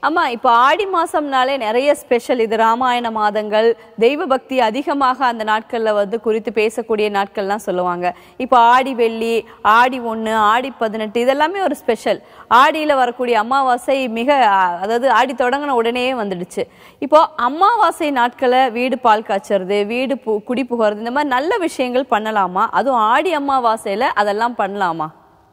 அம்மா இப்போ ஆடி மாசம்னாலே நிறைய ஸ்பெஷல் இது ராமாயண மாதங்கள் தெய்வ பக்தி அதிகமாக அந்த நாட்கள்ல வந்து குறித்து பேசக்கூடிய நாட்கள்லாம் சொல்லுவாங்க இப்போ ஆடி வெள்ளி ஆடி ஒன்று ஆடி பதினெட்டு இதெல்லாமே ஒரு ஸ்பெஷல் ஆடியில வரக்கூடிய அமாவாசை மிக அ- அதாவது ஆடி தொடங்கின உடனே வந்துடுச்சு இப்போ அமாவாசை நாட்களை வீடு பால் காய்ச்சறது வீடு பு குடி புகிறது இந்த மாதிரி நல்ல விஷயங்கள் பண்ணலாமா அதுவும் ஆடி அமாவாசையில அதெல்லாம் பண்ணலாமா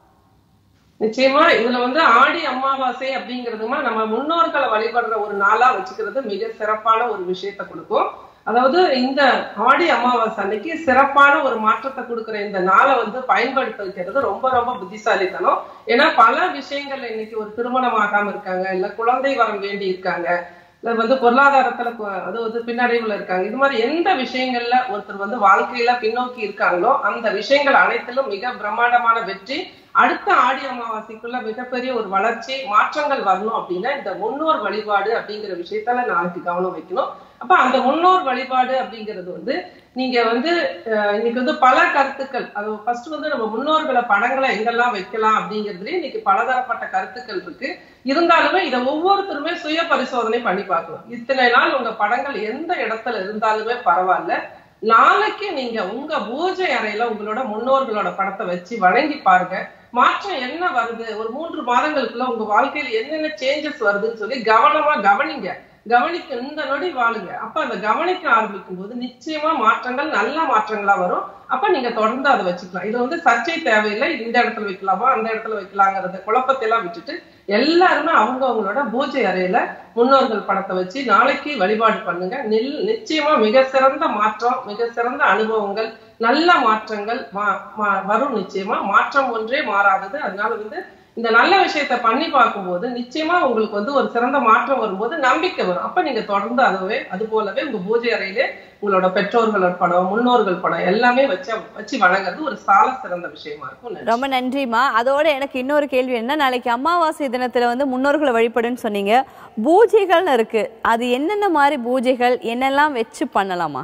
நிச்சயமா இதுல வந்து ஆடி அமாவாசை அப்படிங்கிறதுமா நம்ம முன்னோர்களை வழிபடுற ஒரு நாளா வச்சுக்கிறது மிக சிறப்பான ஒரு விஷயத்தை கொடுக்கும் அதாவது இந்த ஆடி அமாவாசை அன்னைக்கு சிறப்பான ஒரு மாற்றத்தை கொடுக்கிற இந்த நாளை வந்து பயன்படுத்திக்கிறது ரொம்ப ரொம்ப புத்திசாலித்தனம் ஏன்னா பல விஷயங்கள்ல இன்னைக்கு ஒரு திருமணம் ஆகாம இருக்காங்க இல்ல குழந்தை வரம் வேண்டி இருக்காங்க இல்ல வந்து பொருளாதாரத்துல கு- அது வந்து பின்னடைவுல இருக்காங்க இது மாதிரி எந்த விஷயங்கள்ல ஒருத்தர் வந்து வாழ்க்கையில பின்னோக்கி இருக்காங்களோ அந்த விஷயங்கள் அனைத்திலும் மிக பிரம்மாண்டமான வெற்றி அடுத்த ஆடி அமாவாசைக்குள்ள மிகப்பெரிய ஒரு வளர்ச்சி மாற்றங்கள் வரணும் அப்படின்னா இந்த முன்னோர் வழிபாடு அப்படிங்கிற விஷயத்துல நாளைக்கு கவனம் வைக்கணும் அப்ப அந்த முன்னோர் வழிபாடு அப்படிங்கிறது வந்து நீங்க வந்து அஹ், இன்னைக்கு வந்து பல கருத்துக்கள் அது ஃபர்ஸ்ட் வந்து நம்ம முன்னோர்களை படங்களை எங்கெல்லாம் வைக்கலாம் அப்படிங்கிறதுலயே இன்னைக்கு பலதரப்பட்ட கருத்துக்கள் இருக்கு இருந்தாலுமே இதை ஒவ்வொருத்தருமே சுய பரிசோதனை பண்ணி பார்க்கணும் இத்தனை நாள் உங்க படங்கள் எந்த இடத்துல இருந்தாலுமே பரவாயில்ல நாளைக்கு நீங்க உங்க பூஜை அறையில உங்களோட முன்னோர்களோட படத்தை வச்சு வணங்கி பாருங்க மாற்றம் என்ன வருது ஒரு மூன்று மாதங்களுக்குள்ள உங்க வாழ்க்கையில என்னென்ன சேஞ்சஸ் வருதுன்னு சொல்லி கவனமா கவனிங்க கவனிக்க இந்த நொடி வாழுங்க அப்ப அதை கவனிக்க ஆரம்பிக்கும் போது நிச்சயமா மாற்றங்கள் நல்ல மாற்றங்களா வரும் அப்ப நீங்க தொடர்ந்து அதை வச்சுக்கலாம் இது வந்து சர்ச்சை தேவையில்லை இந்த இடத்துல வைக்கலாமா அந்த இடத்துல வைக்கலாங்கிறத குழப்பத்தை எல்லாம் விட்டுட்டு எல்லாருமே அவங்க அவங்களோட பூஜை அறையில முன்னோர்கள் படத்தை வச்சு நாளைக்கு வழிபாடு பண்ணுங்க நில் நிச்சயமா மிக சிறந்த மாற்றம் மிக சிறந்த அனுபவங்கள் நல்ல மாற்றங்கள் வா- வா- வரும் நிச்சயமா மாற்றம் ஒன்றே மாறாதது அதனால வந்து இந்த நல்ல விஷயத்த பண்ணி பார்க்கும்போது நிச்சயமா உங்களுக்கு வந்து ஒரு சிறந்த மாற்றம் வரும்போது நம்பிக்கை வரும் அப்ப நீங்க தொடர்ந்து அதுவே அது போலவே உங்க பூஜை அறையிலே உங்களோட பெற்றோர்களோட படம் முன்னோர்கள் படம் எல்லாமே வச்சு வச்சு வணங்குறது ஒரு சால சிறந்த விஷயமா இருக்கும் நன்றி. ரொம்ப நன்றிம்மா அதோட எனக்கு இன்னொரு கேள்வி என்ன நாளைக்கு அமாவாசை தினத்துல வந்து முன்னோர்களை வழிபடுன்னு சொன்னீங்க பூஜைகள்னு இருக்கு அது என்னென்ன மாதிரி பூஜைகள் என்னெல்லாம் வச்சு பண்ணலாமா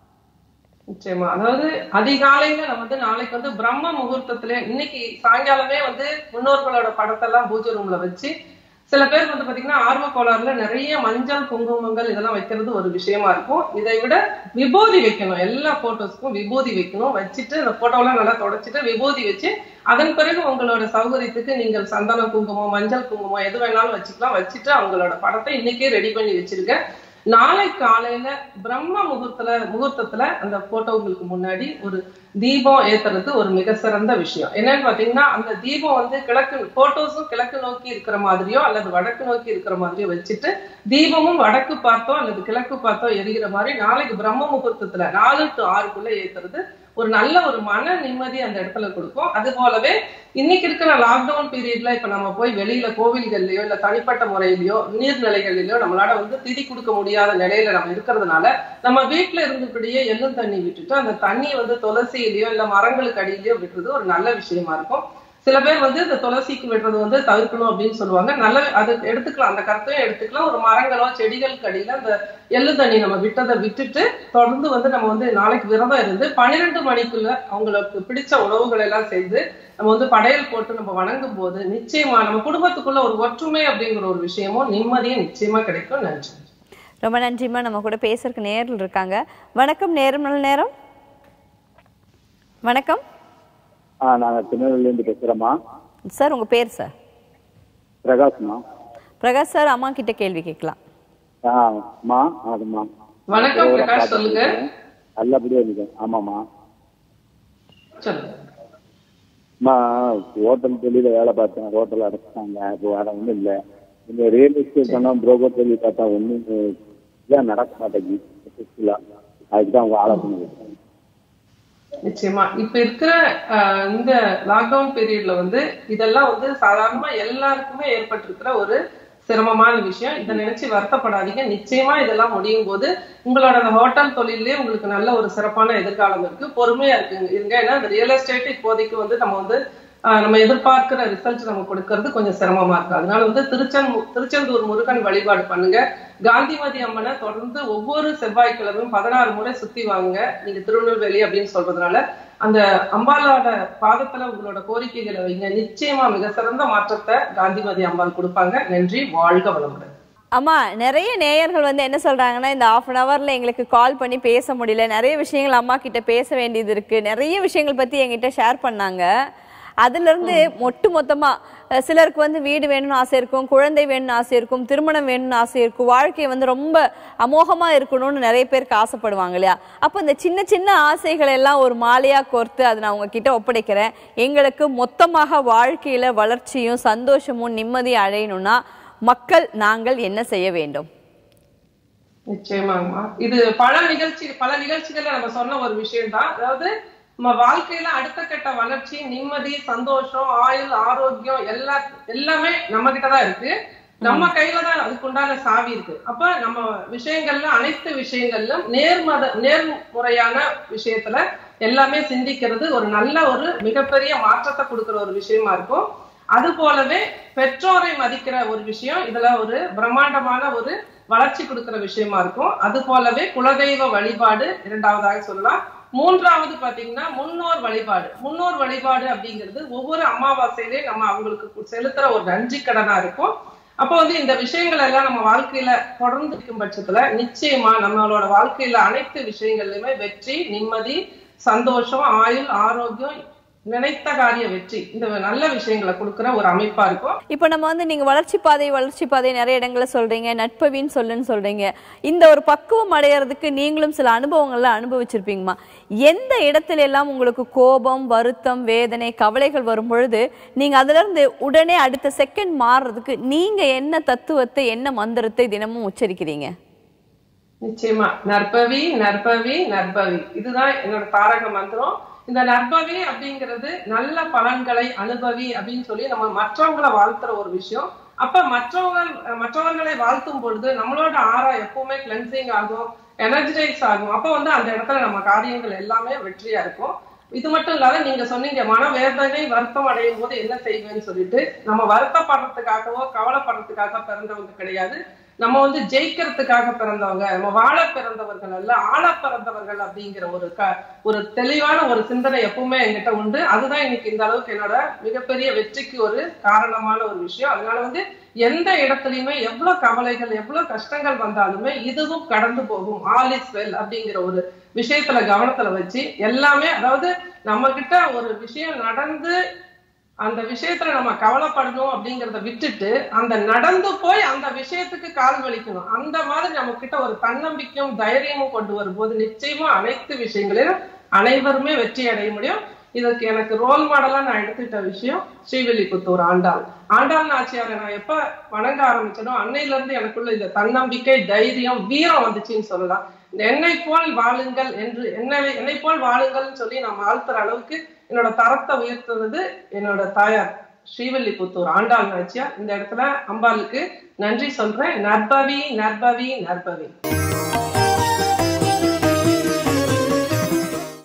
நிச்சயமா அதாவது அதிகாலையில நம்ம வந்து நாளைக்கு வந்து பிரம்ம முகூர்த்தத்துல இன்னைக்கு சாயங்காலமே வந்து முன்னோர்களோட படத்தெல்லாம் பூஜை ரூம்ல வச்சு சில பேர் வந்து பாத்தீங்கன்னா ஆர்வ கோளாறுல நிறைய மஞ்சள் குங்குமங்கள் இதெல்லாம் வைக்கிறது ஒரு விஷயமா இருக்கும் இதை விட விபூதி வைக்கணும் எல்லா போட்டோஸ்க்கும் விபூதி வைக்கணும் வச்சுட்டு அந்த போட்டோலாம் நல்லா தொடச்சிட்டு விபூதி வச்சு அதன் பிறகு உங்களோட சௌகரியத்துக்கு நீங்கள் சந்தன குங்குமம் மஞ்சள் குங்குமம் எது வேணாலும் வச்சுக்கலாம் வச்சுட்டு அவங்களோட படத்தை இன்னைக்கே ரெடி பண்ணி வச்சிருக்க நாளை காலையில பிரம்ம முகூர்த்தத்துல முகூர்த்தத்துல அந்த போட்டோங்களுக்கு முன்னாடி ஒரு தீபம் ஏத்துறது ஒரு மிக சிறந்த விஷயம் என்னன்னு பாத்தீங்கன்னா அந்த தீபம் வந்து கிழக்கு போட்டோஸும் கிழக்கு நோக்கி இருக்கிற மாதிரியோ அல்லது வடக்கு நோக்கி இருக்கிற மாதிரியோ வச்சுட்டு தீபமும் வடக்கு பார்த்தோ அல்லது கிழக்கு பார்த்தோ எரிகிற மாதிரி நாளைக்கு பிரம்ம முகூர்த்தத்துல நாலு டு ஆறுக்குள்ள ஏத்துறது ஒரு நல்ல ஒரு மன நிம்மதி அந்த இடத்துல கொடுக்கும் அது போலவே இன்னைக்கு இருக்கிற லாக்டவுன் பீரியட்ல இப்ப நம்ம போய் வெளியில கோவில்கள்லயோ இல்ல தனிப்பட்ட முறையிலயோ நீர்நிலைகளிலயோ நம்மளால வந்து திதி கொடுக்க முடியாத நிலையில நம்ம இருக்கிறதுனால நம்ம வீட்டுல இருந்தபடியே எள்ளும் தண்ணி விட்டுட்டு அந்த தண்ணி வந்து துளசியிலயோ இல்ல மரங்களுக்கு அடியிலயோ விட்டுறது ஒரு நல்ல விஷயமா இருக்கும் சில பேர் வந்து இந்த துளசிக்கு விடுறது வந்து தவிர்க்கணும் அப்படின்னு சொல்லுவாங்க நல்ல அது எடுத்துக்கலாம் அந்த கருத்தையும் எடுத்துக்கலாம் ஒரு மரங்களோ செடிகளுக்கு அடியில அந்த எள்ளு தண்ணி நம்ம விட்டதை விட்டுட்டு தொடர்ந்து வந்து நம்ம வந்து நாளைக்கு விரதம் இருந்து பன்னிரெண்டு மணிக்குள்ள அவங்களுக்கு பிடிச்ச உணவுகள் எல்லாம் செய்து நம்ம வந்து படையல் போட்டு நம்ம வணங்கும் போது நிச்சயமா நம்ம குடும்பத்துக்குள்ள ஒரு ஒற்றுமை அப்படிங்கிற ஒரு விஷயமும் நிம்மதியும் நிச்சயமா கிடைக்கும் நன்றி ரொம்ப நன்றிம்மா நம்ம கூட பேசுறதுக்கு நேரில் இருக்காங்க வணக்கம் நேரம் நல்ல நேரம் வணக்கம் ஆ நாங்கள் திருநெல்வேலியிலேருந்து பேசுகிறோம்மா சார் உங்க பேர் சார் பிரகாஷ்மா பிரகாஷ் சார் அம்மா கிட்ட கேள்வி கேட்கலாம் ஆ அம்மா அதுமா வணக்கம் பிரகாஷ் சொல்லுங்க நல்லபடியாக இருந்துச்சு ஆமாம்மா சொல்லுங்க அம்மா ஹோட்டல் தொழில வேலை பார்த்தேன் ஹோட்டல் அடைச்சிட்டாங்க இப்போ வேலை ஒன்றும் இல்லை இந்த ரியல் எஸ்டேட் பண்ணோம் புரோக்கர் தொழில் பார்த்தா ஒன்றும் இதான் நடக்க மாட்டேங்குது சக்ஸஸ்ஃபுல்லாக அதுக்கு தான் உங்கள் ஆலோசனை நிச்சயமா இப்ப இருக்கிற ஆஹ், இந்த லாக்டவுன் பீரியட்ல வந்து இதெல்லாம் வந்து சாதாரணமா எல்லாருக்குமே ஏற்பட்டிருக்கிற ஒரு சிரமமான விஷயம் இதை நினைச்சு வருத்தப்படாதீங்க நிச்சயமா இதெல்லாம் முடியும் போது உங்களோட அந்த ஹோட்டல் தொழிலே உங்களுக்கு நல்ல ஒரு சிறப்பான எதிர்காலம் இருக்கு பொறுமையா இருக்குங்க இருங்க ஏன்னா இந்த ரியல் எஸ்டேட் இப்போதைக்கு வந்து நம்ம வந்து ஆஹ், நம்ம எதிர்பார்க்கிற ரிசல்ட் நம்ம கொடுக்கறது கொஞ்சம் சிரமமா இருக்கு அதனால வந்து திருச்செந் திருச்செந்தூர் முருகன் வழிபாடு பண்ணுங்க காந்திமதி அம்மனை தொடர்ந்து ஒவ்வொரு செவ்வாய்க்கிழமையும் பதினாறு முறை சுத்தி வாங்க நீங்க திருநெல்வேலி அப்படின்னு சொல்றதுனால அந்த அம்பாலோட பாதத்துல உங்களோட கோரிக்கைகளை வைங்க நிச்சயமா மிக சிறந்த மாற்றத்தை காந்திமதி அம்பாள் கொடுப்பாங்க நன்றி வாழ்க வளமுடன் அம்மா நிறைய நேயர்கள் வந்து என்ன சொல்றாங்கன்னா இந்த ஆஃப் அன் ஹவர்ல எங்களுக்கு கால் பண்ணி பேச முடியல நிறைய விஷயங்கள் அம்மா கிட்ட பேச வேண்டியது இருக்கு நிறைய விஷயங்கள் பத்தி என்கிட்ட ஷேர் பண்ணாங்க அதுல இருந்து மொட்டு மொத்தமா அஹ், சிலருக்கு வந்து வீடு வேணும்னு ஆசை இருக்கும் குழந்தை வேணும்னு ஆசை இருக்கும் திருமணம் வேணும்னு ஆசை இருக்கும் வாழ்க்கை வந்து ரொம்ப அமோகமா இருக்கணும்னு நிறைய பேருக்கு ஆசைப்படுவாங்க இல்லையா அப்போ இந்த சின்ன சின்ன ஆசைகள் எல்லாம் ஒரு மாலையா கோர்த்து அதை நான் உங்ககிட்ட ஒப்படைக்கிறேன் எங்களுக்கு மொத்தமாக வாழ்க்கையில வளர்ச்சியும் சந்தோஷமும் நிம்மதியும் அடையணும்னா மக்கள் நாங்கள் என்ன செய்ய வேண்டும் நிச்சயமாங்கம்மா இது பல நிகழ்ச்சி பல நிகழ்ச்சிகள்ல நம்ம சொன்ன ஒரு விஷயம் தான் அதாவது நம்ம வாழ்க்கையில அடுத்த கட்ட வளர்ச்சி நிம்மதி சந்தோஷம் ஆயுள் ஆரோக்கியம் எல்லா எல்லாமே நம்ம கிட்டதான் இருக்கு நம்ம கையில தான் அதுக்குண்டான சாவி இருக்கு அப்ப நம்ம விஷயங்கள்ல அனைத்து விஷயங்கள்லும் நேர்மத நேர்முறையான விஷயத்துல எல்லாமே சிந்திக்கிறது ஒரு நல்ல ஒரு மிகப்பெரிய மாற்றத்தை கொடுக்கிற ஒரு விஷயமா இருக்கும் அது போலவே பெற்றோரை மதிக்கிற ஒரு விஷயம் இதுல ஒரு பிரம்மாண்டமான ஒரு வளர்ச்சி கொடுக்கிற விஷயமா இருக்கும் அது போலவே குலதெய்வ வழிபாடு இரண்டாவதாக சொல்லலாம் மூன்றாவது பாத்தீங்கன்னா முன்னோர் வழிபாடு முன்னோர் வழிபாடு அப்படிங்கிறது ஒவ்வொரு அமாவாசையிலையும் நம்ம அவங்களுக்கு செலுத்துற ஒரு நன்றி கடனா இருக்கும் அப்போ வந்து இந்த விஷயங்கள் எல்லாம் நம்ம வாழ்க்கையில தொடர்ந்து இருக்கும் பட்சத்துல நிச்சயமா நம்மளோட வாழ்க்கையில அனைத்து விஷயங்கள்லயுமே வெற்றி நிம்மதி சந்தோஷம் ஆயுள் ஆரோக்கியம் நினைத்த காரிய வெற்றி இந்த நல்ல விஷயங்களை கொடுக்கிற ஒரு அமைப்பா இருக்கும் இப்போ நம்ம வந்து நீங்க வளர்ச்சி பாதை வளர்ச்சி பாதை நிறைய இடங்கள்ல சொல்றீங்க நட்பவின்னு சொல்லுன்னு சொல்றீங்க இந்த ஒரு பக்குவம் அடையறதுக்கு நீங்களும் சில அனுபவங்கள்ல அனுபவிச்சிருப்பீங்கம்மா எந்த இடத்துல எல்லாம் உங்களுக்கு கோபம் வருத்தம் வேதனை கவலைகள் வரும் பொழுது நீங்க அதுல இருந்து உடனே அடுத்த செகண்ட் மாறுறதுக்கு நீங்க என்ன தத்துவத்தை என்ன மந்திரத்தை தினமும் உச்சரிக்கிறீங்க நிச்சயமா நற்பவி நற்பவி நற்பவி இதுதான் என்னோட தாரக மந்திரம் இந்த நற்பவி அப்படிங்கிறது நல்ல பலன்களை அனுபவி அப்படின்னு சொல்லி நம்ம மற்றவங்களை வாழ்த்துற ஒரு விஷயம் அப்ப மற்றவங்க மற்றவர்களை வாழ்த்தும் பொழுது நம்மளோட ஆறா எப்பவுமே கிளென்சிங் ஆகும் எனர்ஜைஸ் ஆகும் அப்ப வந்து அந்த இடத்துல நம்ம காரியங்கள் எல்லாமே வெற்றியா இருக்கும் இது மட்டும் இல்லாத நீங்க சொன்னீங்க மனவேதனை வருத்தம் அடையும் போது என்ன செய்வேன்னு சொல்லிட்டு நம்ம வருத்தப்படுறதுக்காகவோ கவலைப்படுறதுக்காக பிறந்தவங்க கிடையாது நம்ம வந்து ஜெயிக்கிறதுக்காக பிறந்தவங்க நம்ம வாழ பிறந்தவர்கள் அல்ல ஆள பிறந்தவர்கள் அப்படிங்கிற ஒரு க ஒரு தெளிவான ஒரு சிந்தனை எப்பவுமே என்கிட்ட உண்டு அதுதான் இன்னைக்கு இந்த அளவுக்கு என்னோட மிகப்பெரிய வெற்றிக்கு ஒரு காரணமான ஒரு விஷயம் அதனால வந்து எந்த இடத்துலயுமே எவ்வளவு கவலைகள் எவ்வளவு கஷ்டங்கள் வந்தாலுமே இதுவும் கடந்து போகும் ஆல் இஸ் வெல் அப்படிங்கிற ஒரு விஷயத்துல கவனத்துல வச்சு எல்லாமே அதாவது நம்ம கிட்ட ஒரு விஷயம் நடந்து அந்த விஷயத்துல நம்ம கவலைப்படணும் அப்படிங்கறத விட்டுட்டு அந்த நடந்து போய் அந்த விஷயத்துக்கு கால் வலிக்கணும் அந்த மாதிரி நம்ம கிட்ட ஒரு தன்னம்பிக்கையும் தைரியமும் கொண்டு வரும்போது நிச்சயமா அனைத்து விஷயங்களிலும் அனைவருமே வெற்றி அடைய முடியும் இதற்கு எனக்கு ரோல் மாடலா நான் எடுத்துக்கிட்ட விஷயம் ஸ்ரீவில்லிபுத்தூர் ஆண்டாள் ஆண்டாள் நாச்சியாரை நான் எப்ப வணங்க ஆரம்பிச்சனோ அன்னையில இருந்து எனக்குள்ள இந்த தன்னம்பிக்கை தைரியம் வீரம் வந்துச்சுன்னு சொல்லலாம் என்னை போல் வாழுங்கள் என்று என்னை என்னை போல் வாழுங்கள்னு சொல்லி நான் வாழ்த்துற அளவுக்கு என்னோட தரத்தை உயர்த்துறது என்னோட தாயார் ஸ்ரீவில்லிபுத்தூர் ஆண்டாள் நாச்சியார் இந்த இடத்துல அம்பாளுக்கு நன்றி சொல்றேன் நற்பவி நற்பவி நற்பவி